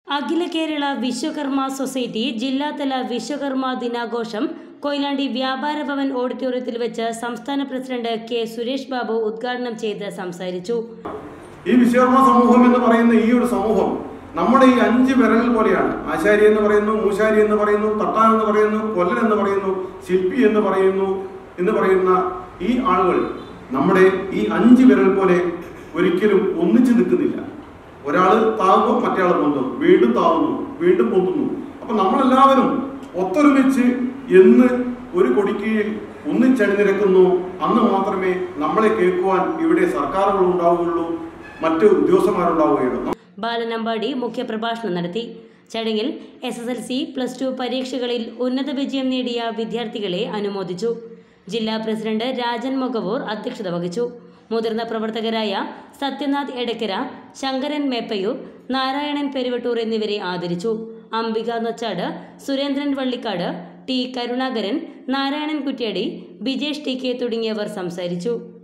അഖില Kerala Vishwakarma society ജില്ലാതല വിശ്വകർമ്മ ദിനാഘോഷം കൊയിലാണ്ടി വ്യാപാര ഭവൻ ഓഡിറ്റോറിയത്തിൽ വെച്ച് സംസ്ഥാന പ്രസിഡന്റ് കെ സുരേഷ് ബാബു ഉദ്ഘാടനം ചെയ്ത് സംസാരിച്ചു ഈ വിശ്വകർമ്മ സമൂഹം എന്ന് പറയുന്ന ഈ ഒരു സമൂഹം നമ്മുടെ ഈ അഞ്ച് വിരൽ പോലെയാണ് ആശാരി എന്ന് പറയുന്നു മൂശാരി എന്ന് പറയുന്നു തട്ടാൻ എന്ന് പറയുന്നു കൊല്ലൻ എന്ന് പറയുന്നു ശില്പി എന്ന് പറയുന്നു എന്ന് പറയുന്ന ഈ ആളുകൾ നമ്മുടെ ഈ അഞ്ച് വിരൽ പോലെ ഒരിക്കലും ഒന്നിച്ചു നിൽക്കുന്നില്ല ഒരാൾ താകുമ്പോൾ മറ്റേയാൾ പൊന്തും വീണ്ടും താവുന്നു വീണ്ടും പൊന്തുന്നു അപ്പൊ നമ്മളെല്ലാവരും ഒത്തൊരുമിച്ച് എന്ന് ഒരു കൊടിക്കീഴിൽ ഒന്നിച്ചണിനിരക്കുന്നു അന്ന് മാത്രമേ നമ്മളെ കേൾക്കുവാൻ ഇവിടെ സർക്കാരുകൾ ഉണ്ടാവുകയുള്ളൂ മറ്റ് ഉദ്യോഗസ്ഥന്മാരുണ്ടാവുകയുള്ളൂ ബാലനമ്പാടി മുഖ്യപ്രഭാഷണം നടത്തി ചടങ്ങിൽ S S L C plus two പരീക്ഷകളിൽ ഉന്നത വിജയം നേടിയ വിദ്യാർത്ഥികളെ അനുമോദിച്ചു ജില്ലാ പ്രസിഡന്റ് രാജൻ മൊകവൂർ അധ്യക്ഷത വഹിച്ചു മുതിർന്ന പ്രവർത്തകരായ സത്യനാഥ് എടക്കര ശങ്കരൻ മേപ്പയൂർ നാരായണൻ പെരുവട്ടൂർ എന്നിവരെ ആദരിച്ചു Ambika Nochad Surendran Vallikkad T Karunakaran Narayanan Kuttiady Bijesh T K തുടങ്ങിയവർ സംസാരിച്ചു